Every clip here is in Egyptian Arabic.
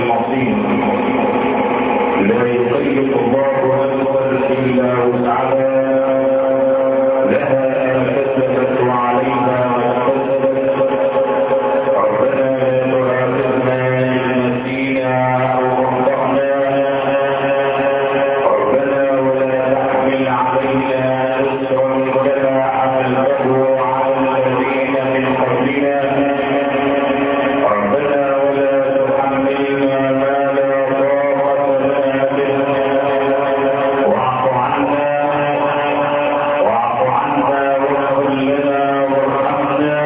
المصير لا يكلف الله نفسا الا وسعها لها ما كسبت وعليها ما اكتسبت ربنا لا تؤاخذنا ان نسينا او اخطانا ربنا ولا تحمل علينا اسرا كما حملته على الذين من قبلنا ربنا ولا تحملنا ما لا طاقة لنا به واعف عنا واعف عنا واغفر لنا وارحمنا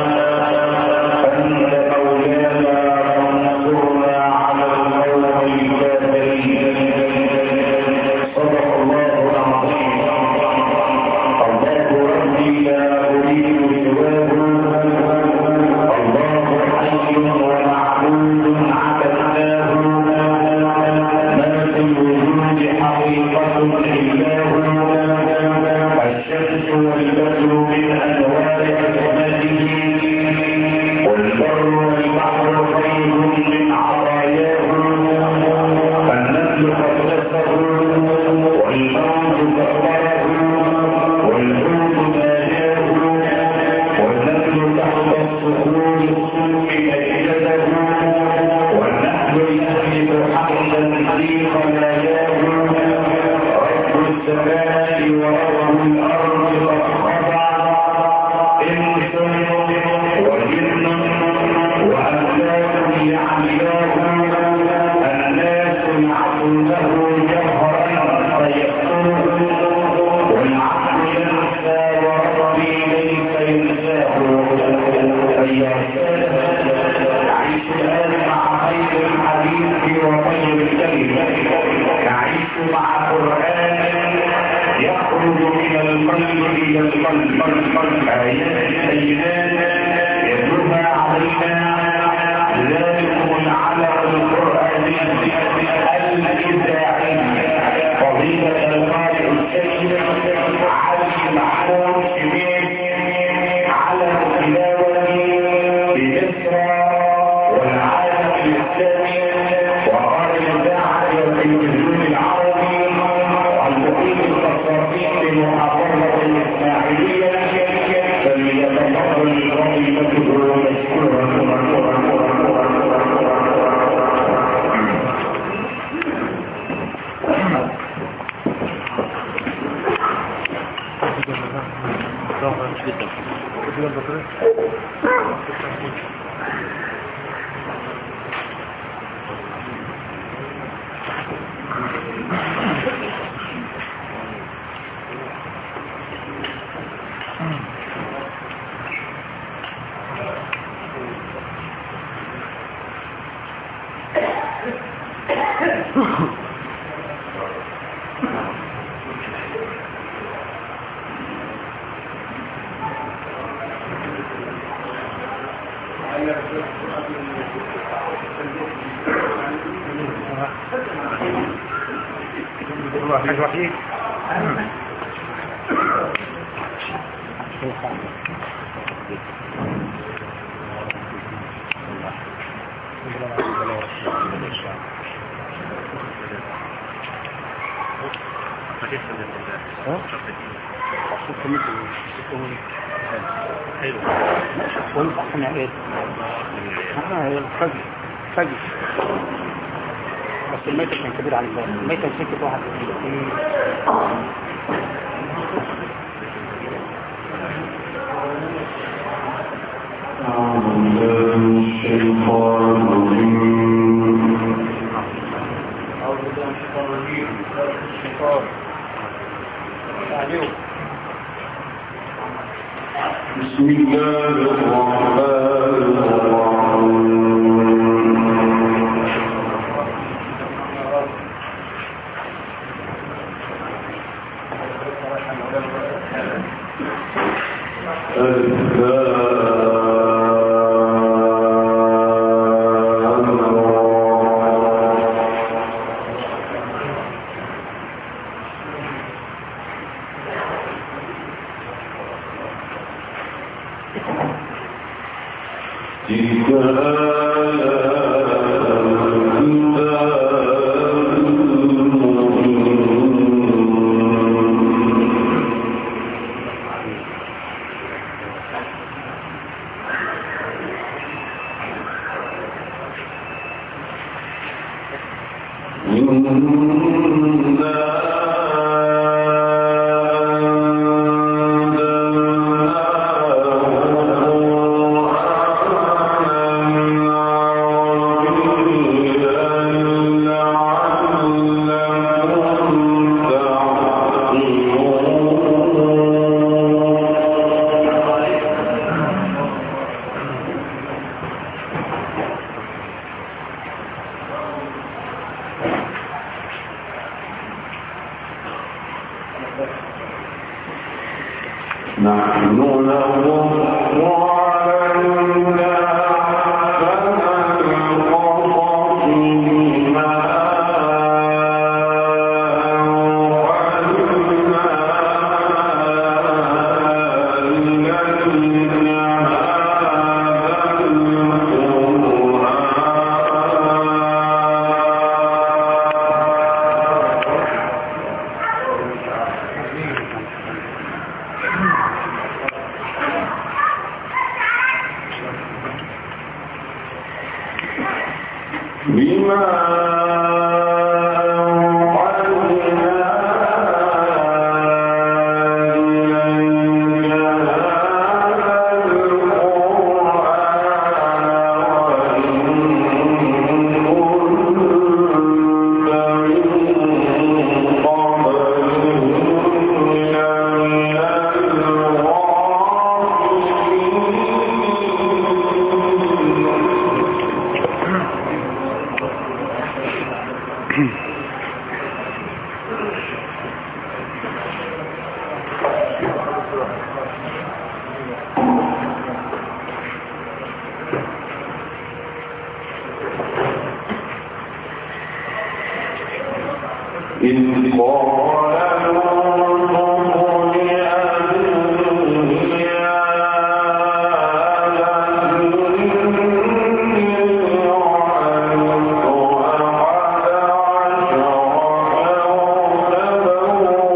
أنت مولانا فانصرنا على القوم الكافرين صدق الله العظيم الله ربي لا أريد سواه الله حي ومعبود عبدناه ما في الوجود حقيقة إلا هو الشمس والبدر من أنوار أسمته والبر والبحر خير من عطاياه النمل قدسه والموت كبره والحوت ناجاه والنمل تحت الصخور الصوف أجلده والنحل يهلك حملا في خلاياه رب السماء ورب الأرض قد خضع إنس وجن وأملاك يعملاه الناس يعصونه جهرا فيكفره والعقل ينسى وربي ليس ينساه فيعيش الآن مع خير الحديث وخير الكلمة نعيش مع قرآن يخرج من القلب إلى القلب آيات بينات يتلوها علينا ذلكم العلم القرآني الإذاعي فضيلة القارئ السيد علي محمود شبيب على التلاوة بمصر والعالم الإسلامي وقال الإذاعة والتلفزيون العربي والمقيم التصرفي بمحافظة الإسماعيلية فليتفضل رحمته مشكورا الوحيد وانت احنا ايه اه هي الفجر فجر بس الميتة كان كبير على الباب الميتة مسكت واحد أعوذ بالله من الشيطان الرجيم أعوذ بالله من الشيطان الرجيم الشيطان تعليق بسم الله الرحمن الرحيم الذكر نحن نقص علينا أحسن القصص بما أوحينا إليك هذا القرآن بما أوحينا إليك هذا القرآن وإن كنت من قبله لمن الغافلين إذ قال نوح لأبيه يا أبت إني رأيت أحد عشر كوكبا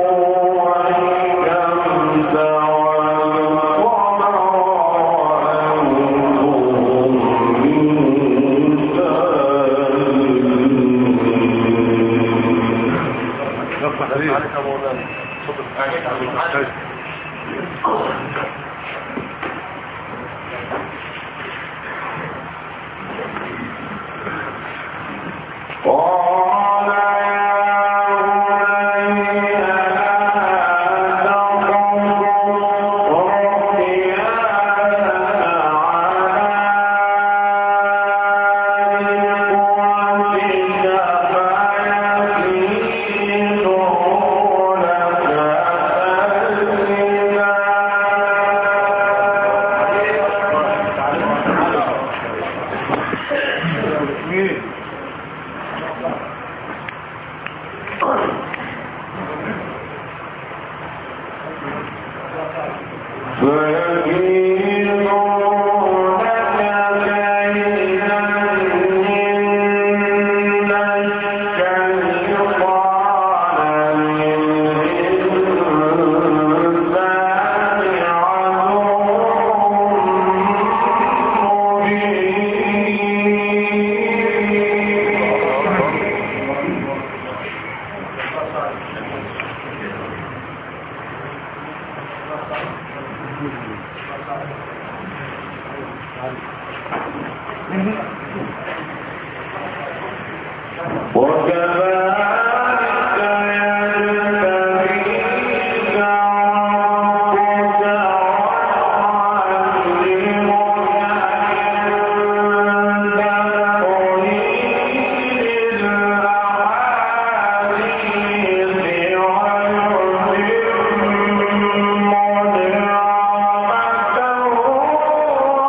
والشمس والقمر رأيتهم من ساجدين عليك يا مولانا اتفضل قال يا بني لا تقصص رؤياك على إخوتك فيكيدوا لك كيدا فيكيدون لك كيدا إن الشيطان للإنسان عدو مبين وكذلك يجتبيك ربك ويعلمك من تأويل الأحاديث ويتم نعمته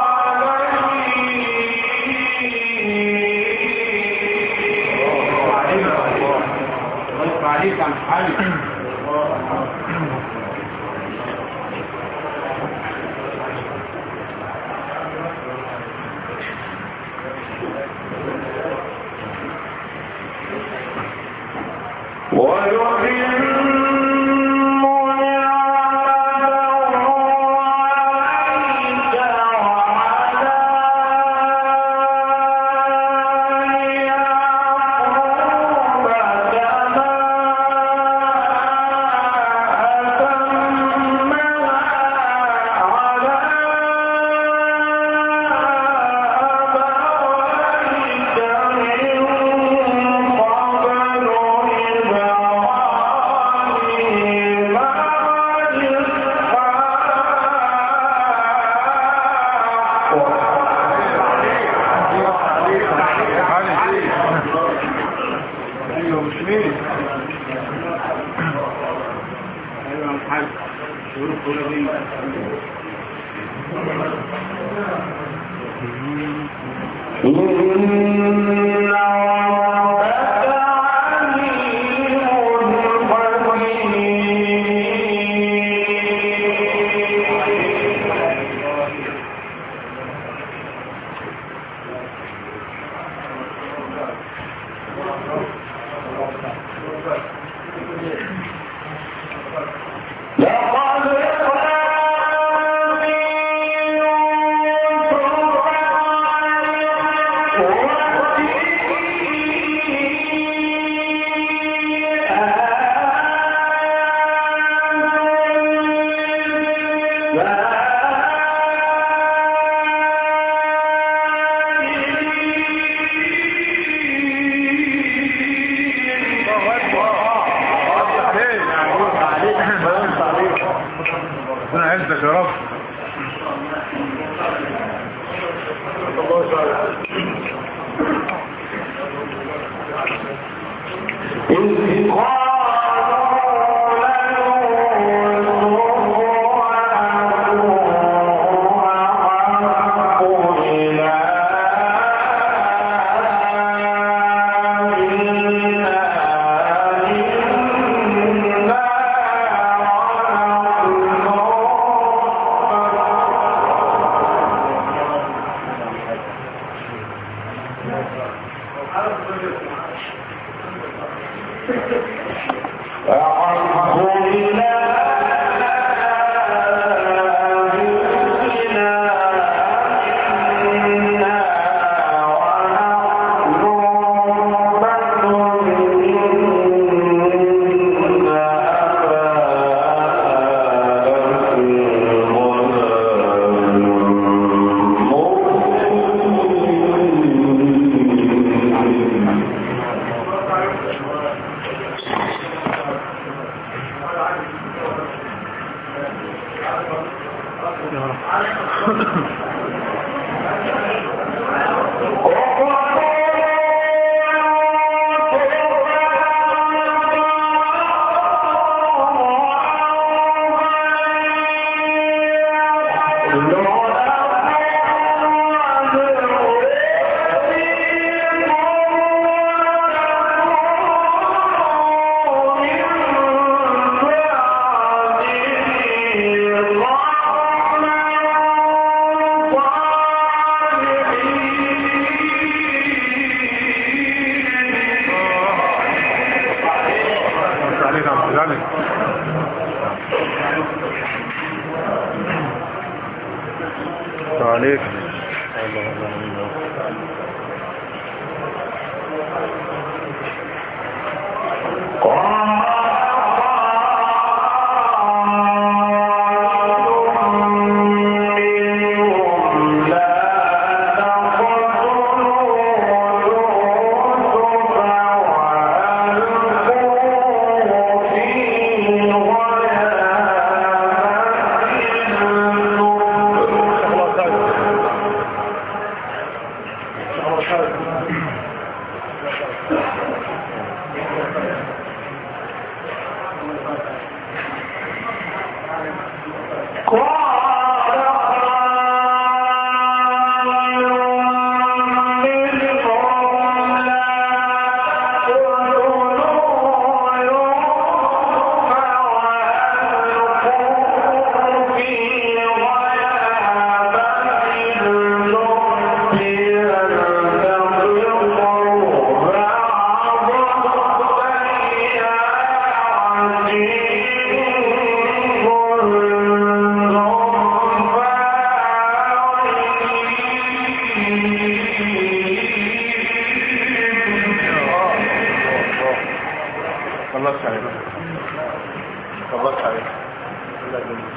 عليك عليك عن حالي ويتم نعمته عليك وعلى يعقوب مين ايوه يا حاج شروط كلها دي إن ربك عليم خبير لقد كان في ربنا يعزك يا رب إذ قالوا ليوسف وأخوه إلى بس عليك عبد الغني عليك الله الله الله خلصت عليك خلصت عليك الله يجزيك.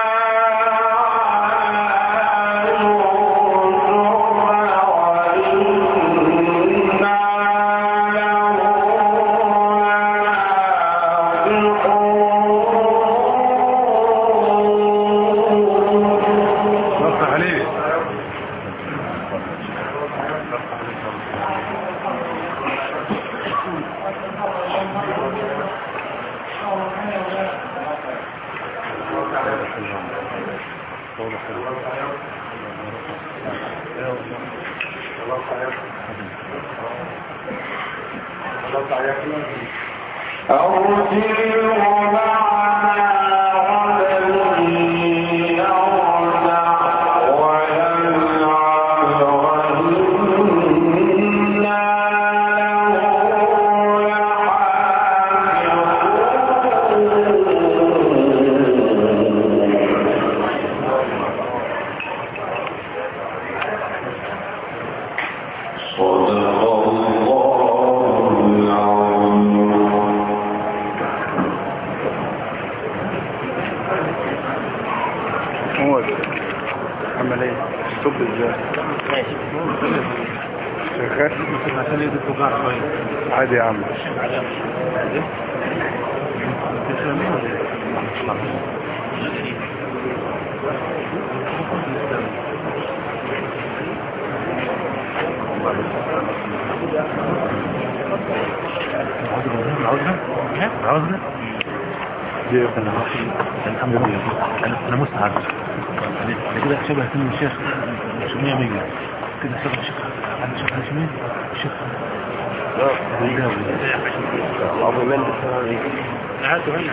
قالوا هو عملية طب ازاي شغال عشان يدي توجع شوية عادي يا عم عذرة دي انا عارفين الحمد لله انا انا مسعد انا كده شبه سن الشيخ مش 100 100 كده شبه الشيخ انا شيخ هاشمين الشيخ ابو من قعدت هنا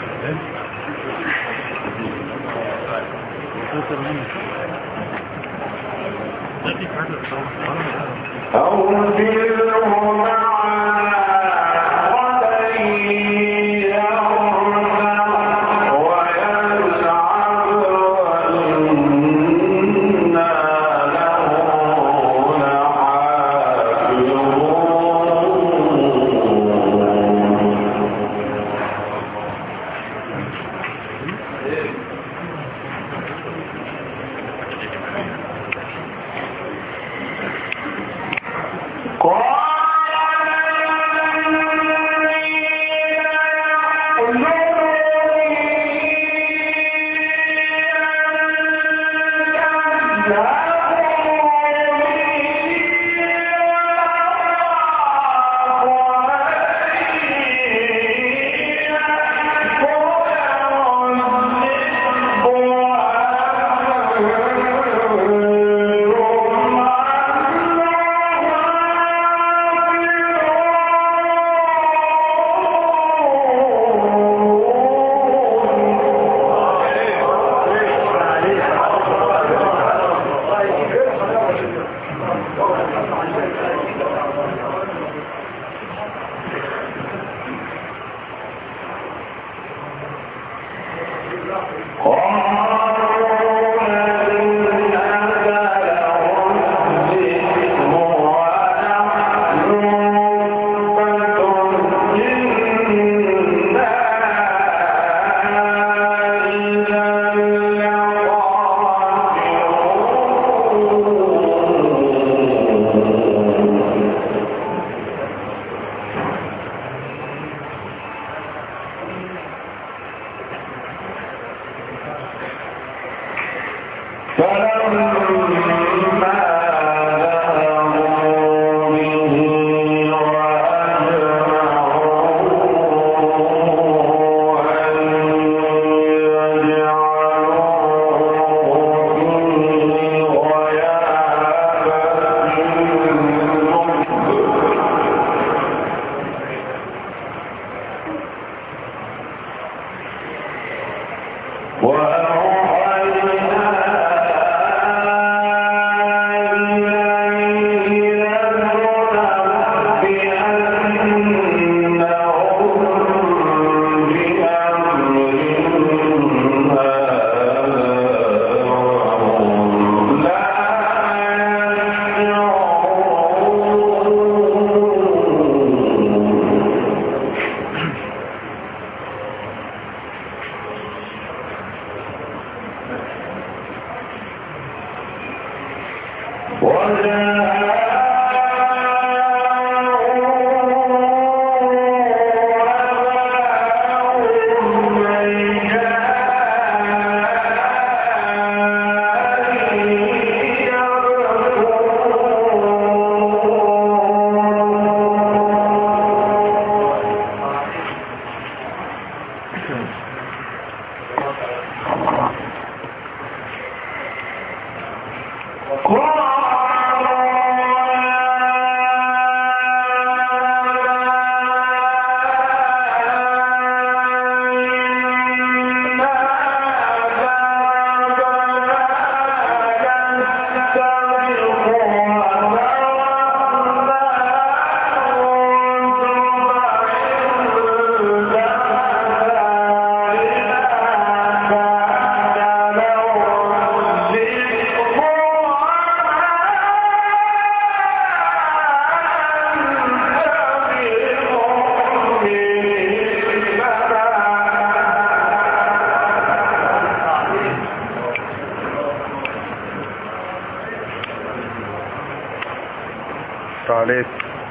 عليك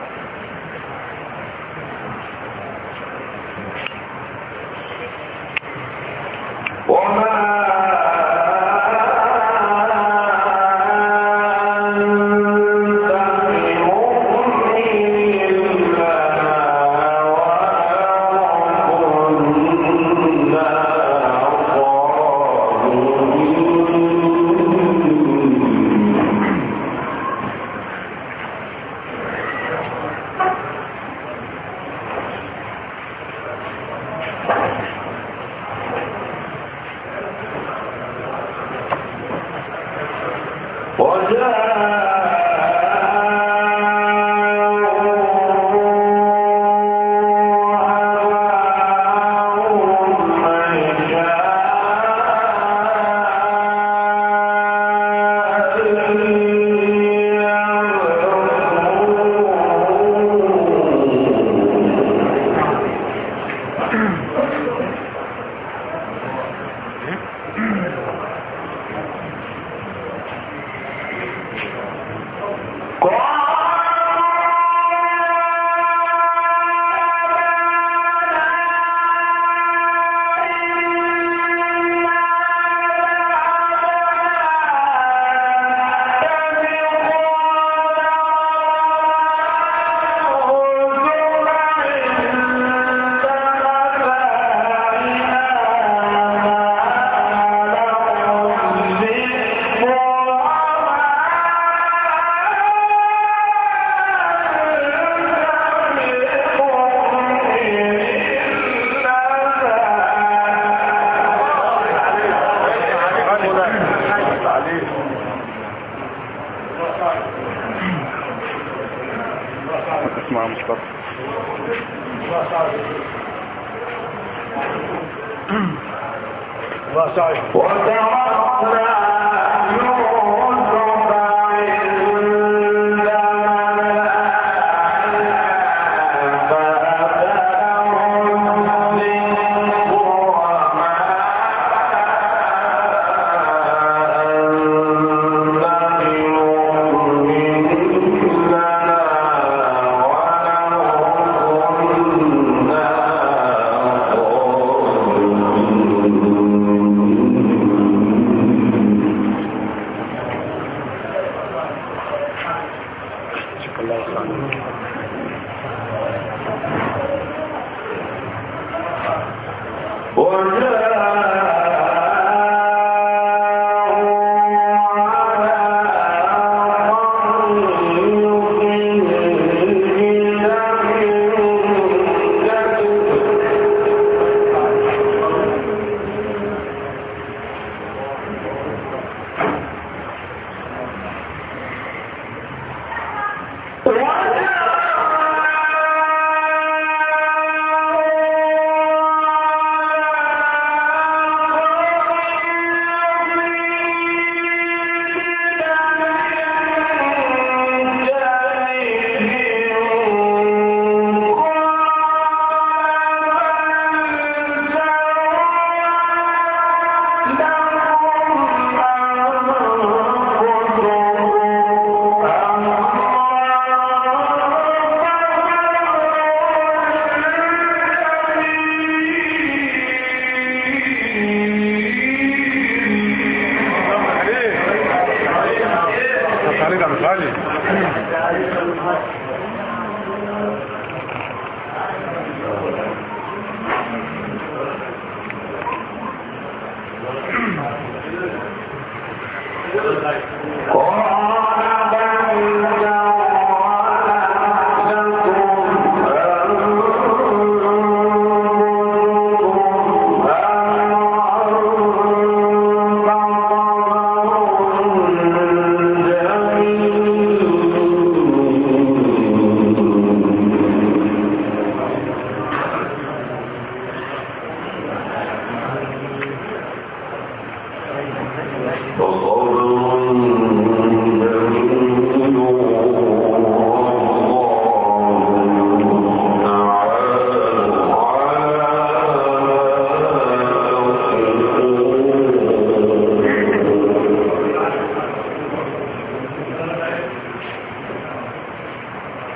اسمع مصطفى عليك مش علي وصبر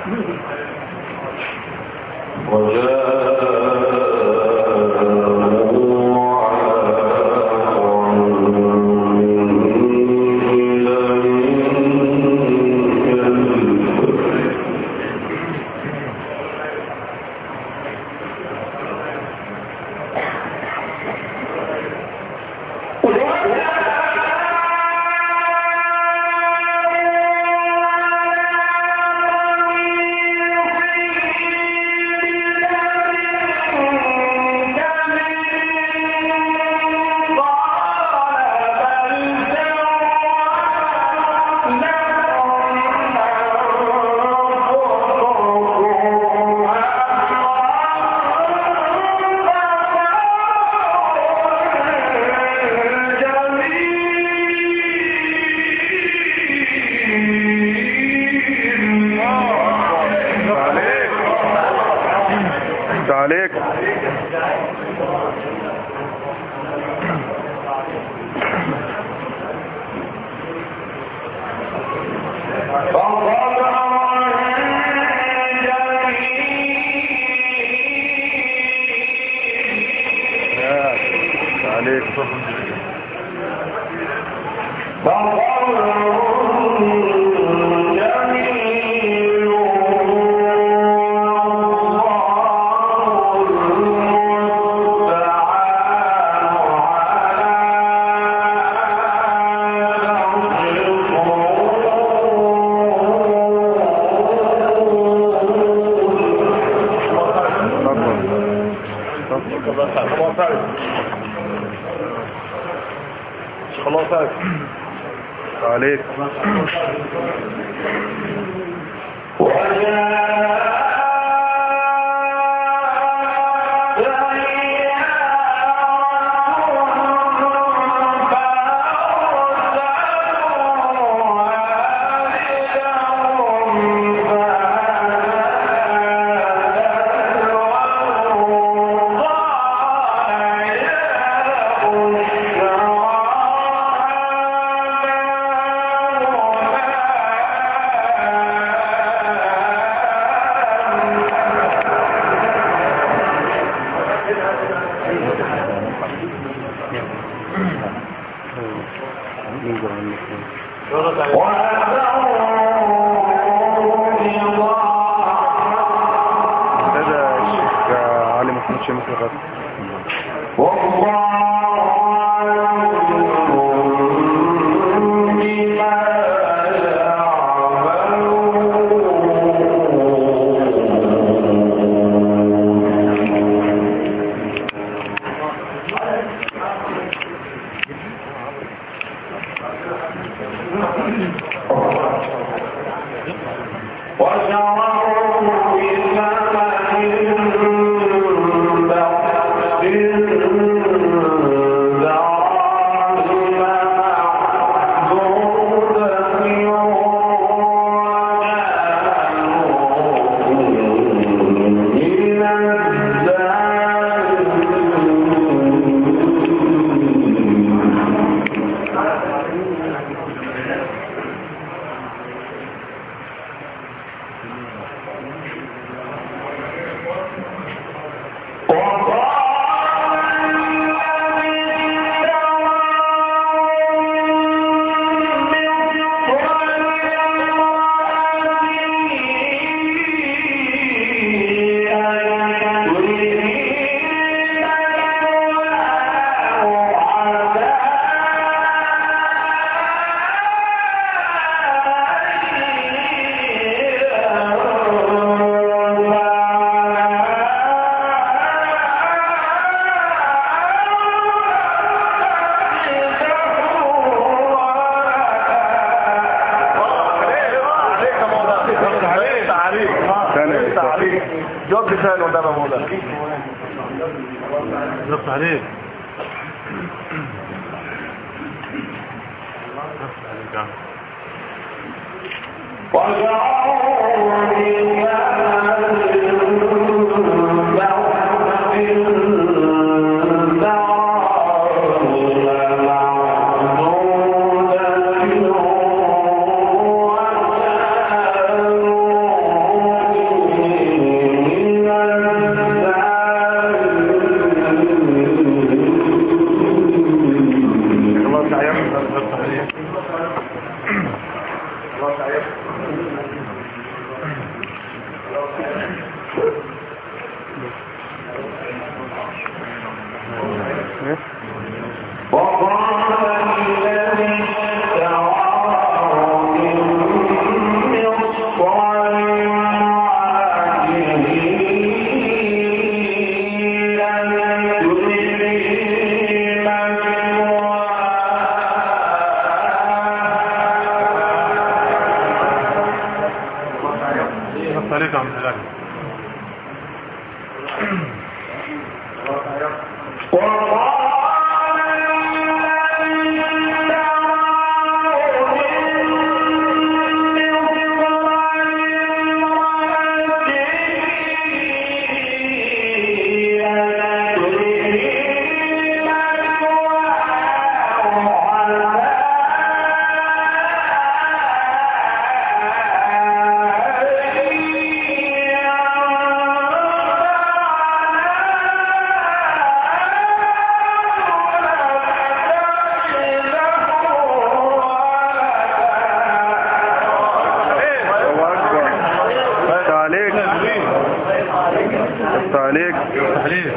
عليك انت عليك يا، انت عليك خلاص عارف عليك ننظر عن المكان. هذا الشيخ علي محمد شمس الغد ثاني جواب ثاني قدام ابو ده نقص عليك Thank you. ايه بس عليك يا عم الهلال الله اكبر بس عليك بس عليك تحليل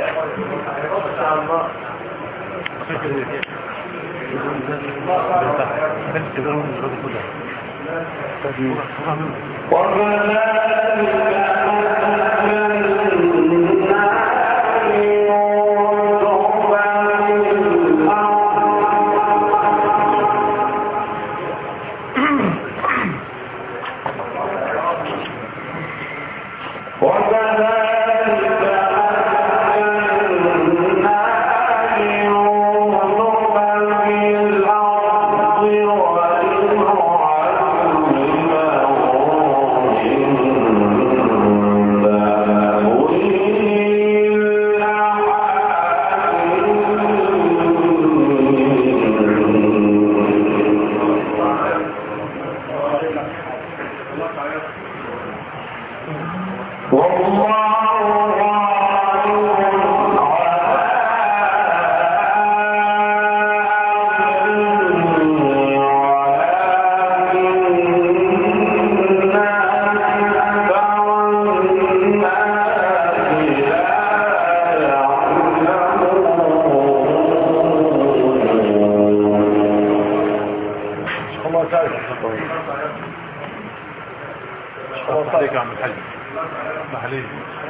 عليك يا عم الحاج تحليل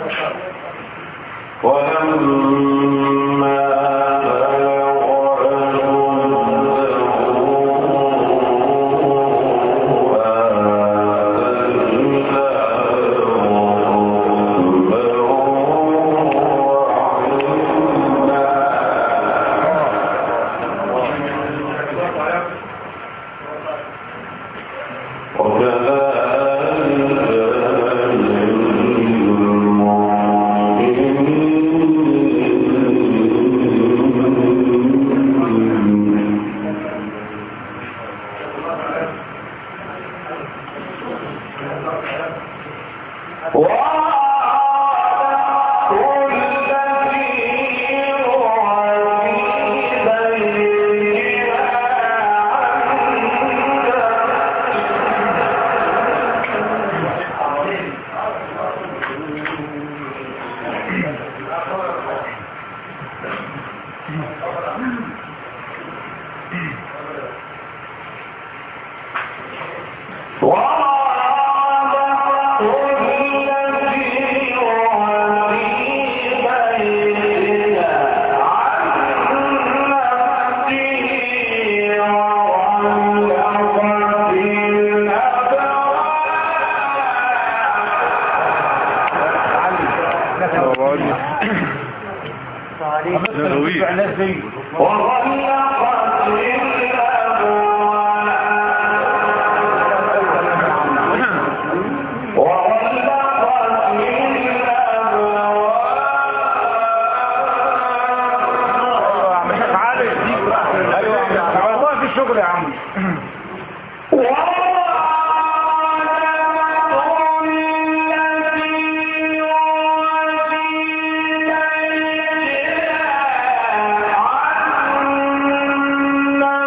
الله اكبر نبوي والله في الشغل يا عم عنا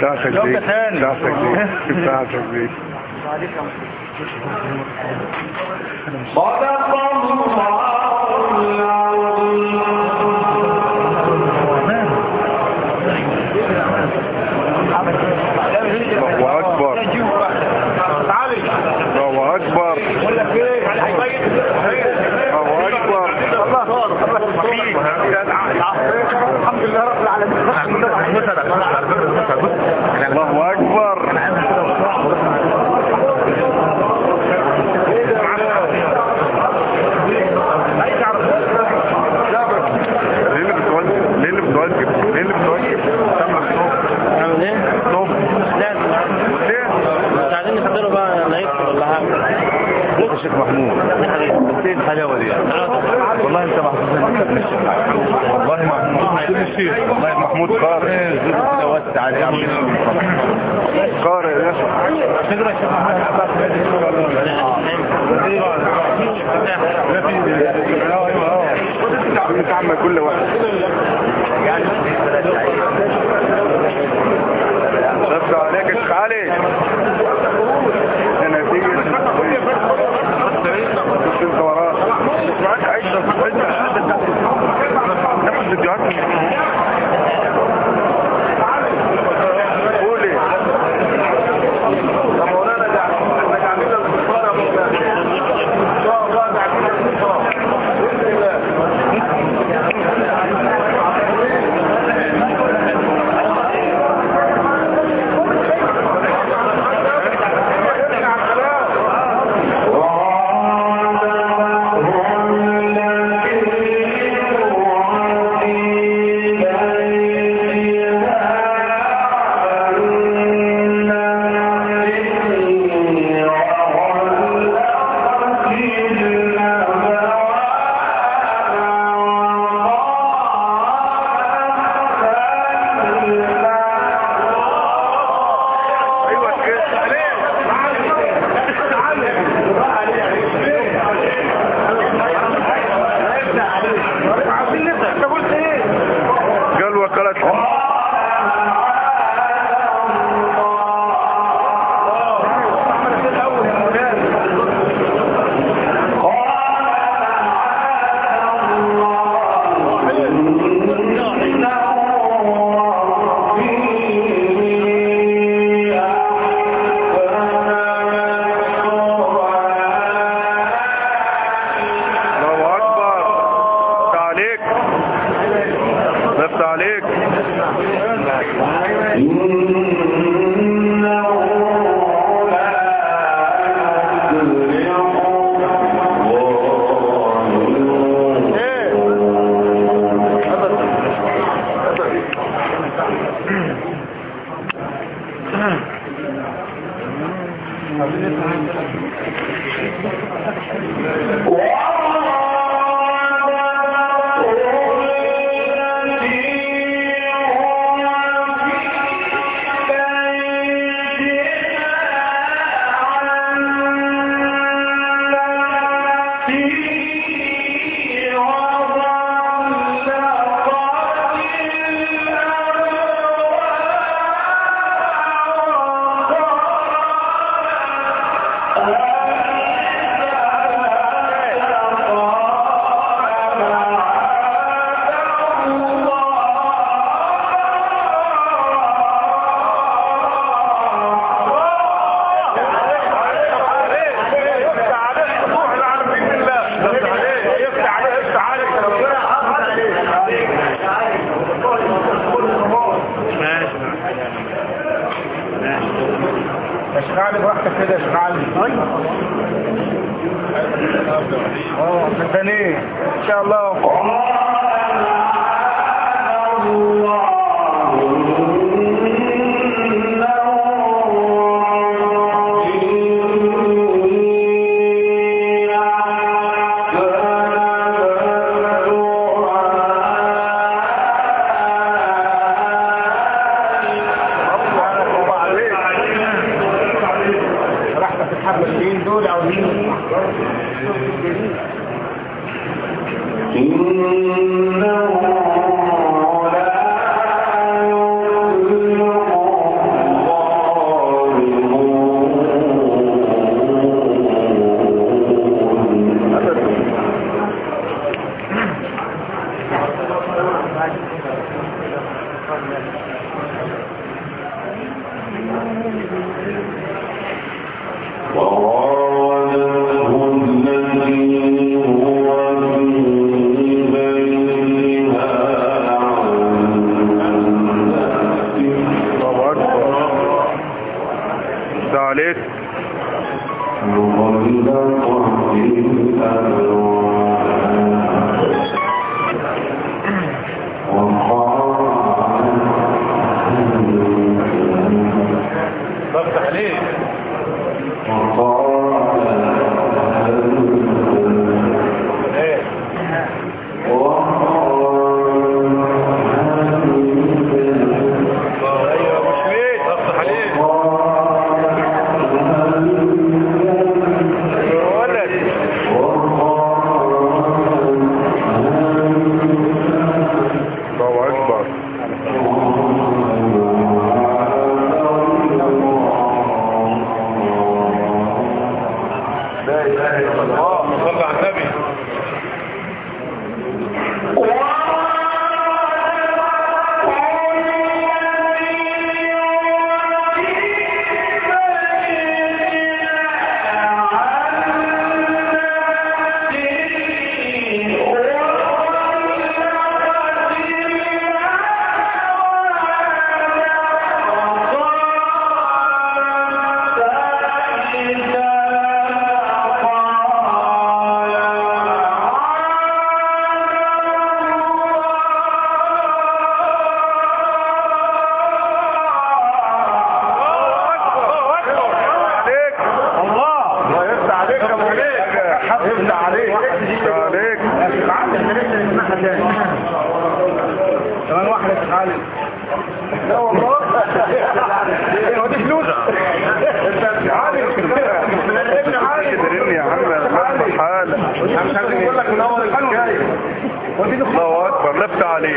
بتاعتك دي بتاعتك دي بتاعتك دي الله اكبر الله اكبر الله اكبر الحمد لله رب العالمين الله اكبر ليه اللي بتوجب ليه اللي بتوجب ليه اللي بتوجب نعمل ايه؟ طب لازم ليه مش عايزين نفطروا بقى لا يفطر ولا حاجه يا شيخ محمود دي حقيقة انت ايه الحلاوه دي والله انت محظوظ انك ابن الشيخ والله محمود ابن الشيخ والله محمود قارئ كده وسع عليه يا عم قارئ يا شيخ تقرا يا شيخ محمود بتعمل كل واحد بس عليك يا شيخ علي انا تيجي بس انت وراه معاك عيشة ناخد فيديوهات قولي طب مولانا ده احنا عاملين الكفاره ان شاء الله ده عاملين الكفاره ايوه كده قال وكالة الله اكبر تعليق بس عليك اشغالي براحتك كده اشغالي اه صدقني ان شاء الله براحتك الحبلين دول عاوزين إنه لا يفلح الله أكبر ده عليك بفتح ليه ايه ايوه مش ليه بفتح ليه ولد الله أكبر لا اله الا الله صل على النبي عليك الله الله يفتح عليك يا ابو يفتح عليك يفتح عليك كمان واحدة تتعلم لا والله ايه هو دي فلوس انت عالم ابن عالم تدرني يا عم لف حالك انا مش عايز اقول لك من اول الحكايه هو دي الله اكبر لفت عليك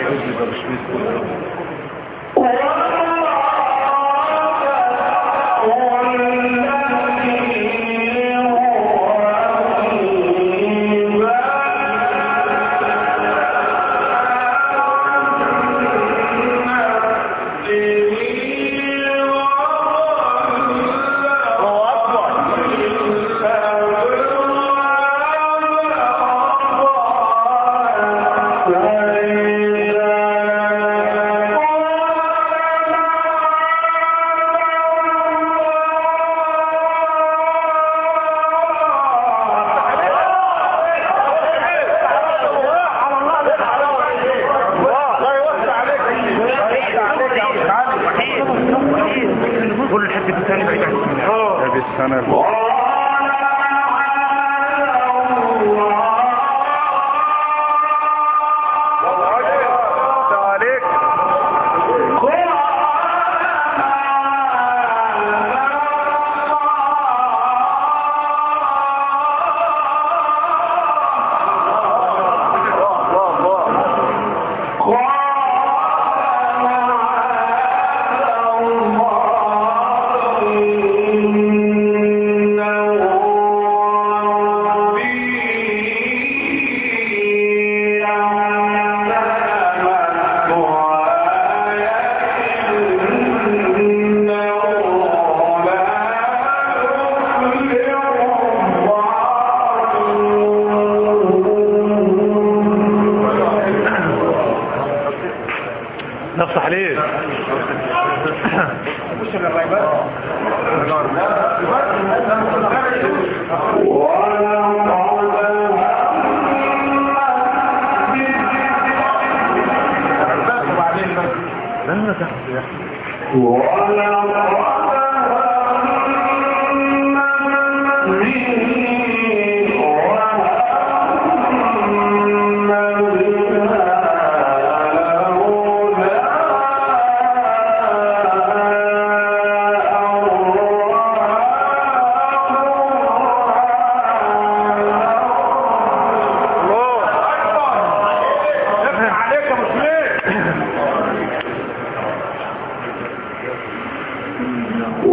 كل الحته الثانيه بعيد عن السنه هذه السنة اللي- الله اكبر لفت عليك الله الله نفتح ليه لن تحت يا أخي. عليك يا مسلم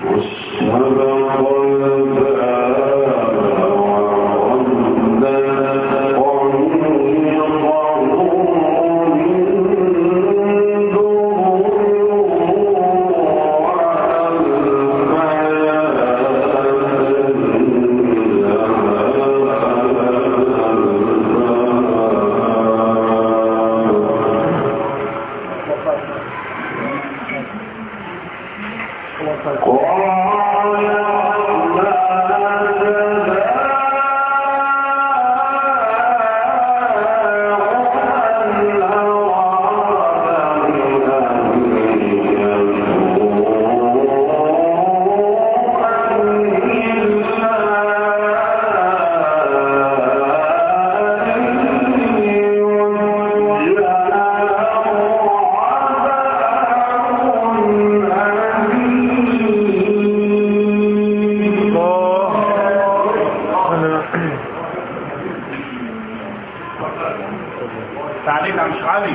تعليق يا مش علي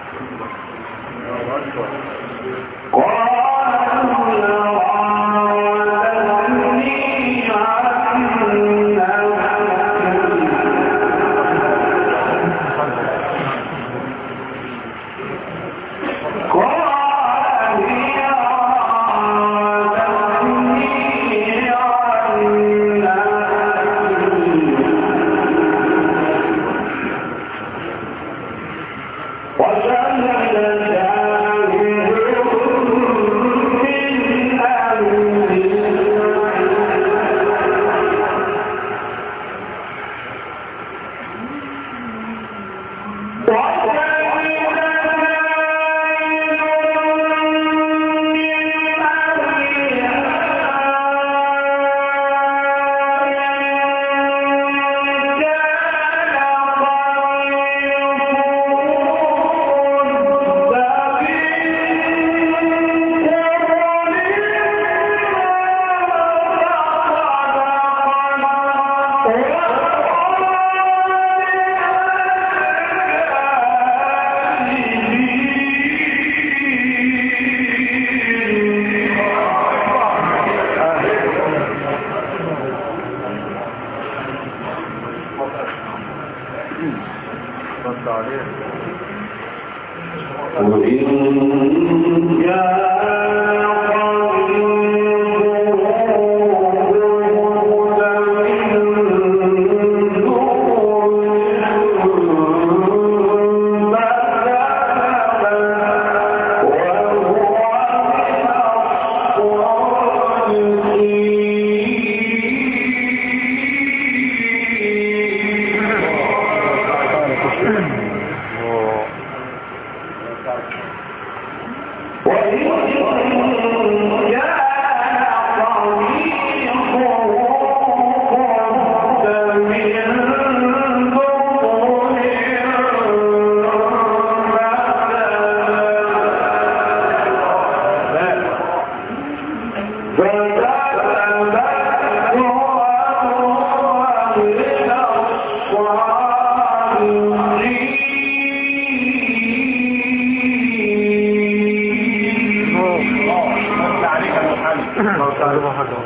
تعليق يا مش علي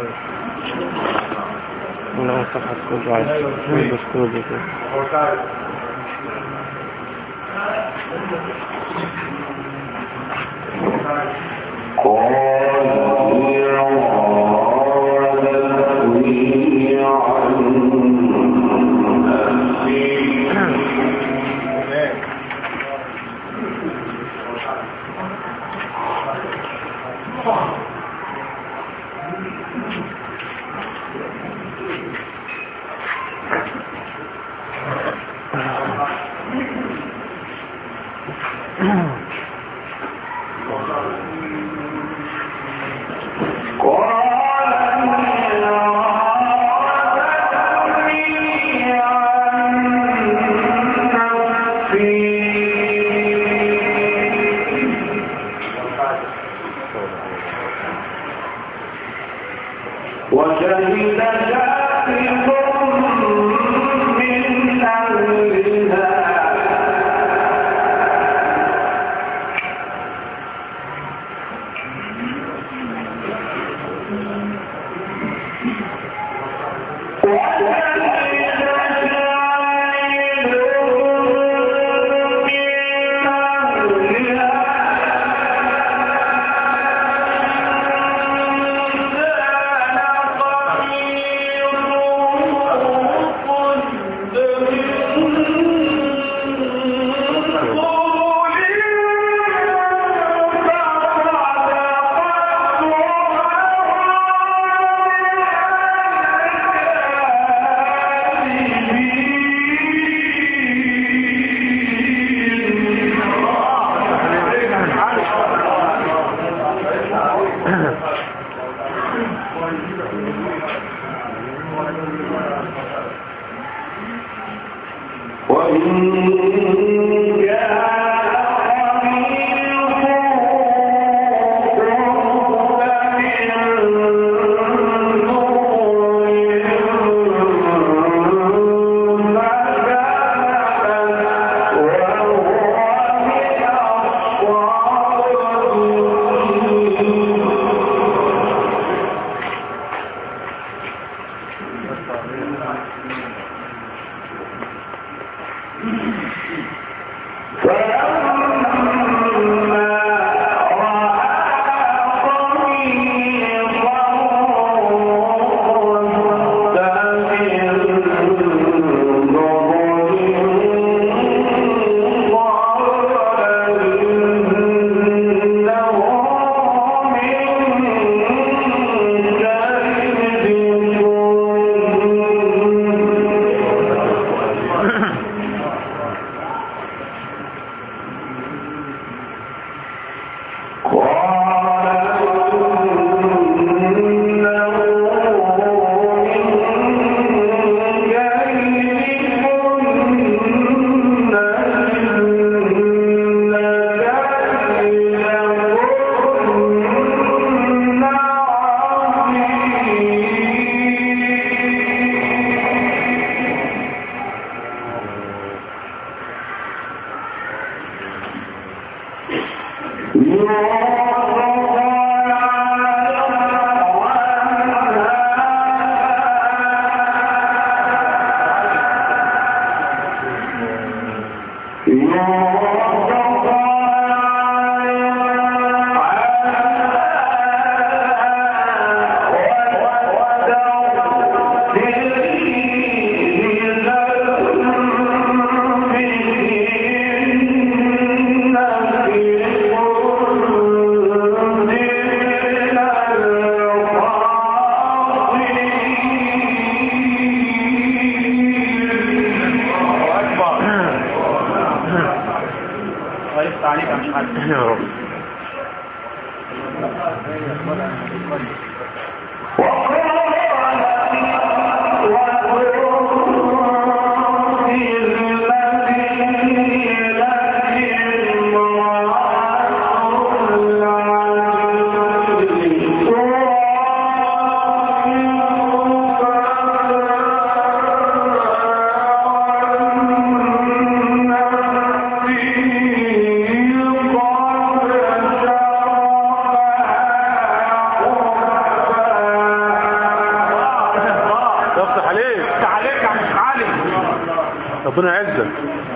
انا صفحة كل عايز بس كل كده هو تعرف وشهد شاهد من أهلها غلبت عليك يا مش عارف يا رب يفتح عليك عليك يا مش عارف ربنا يعزك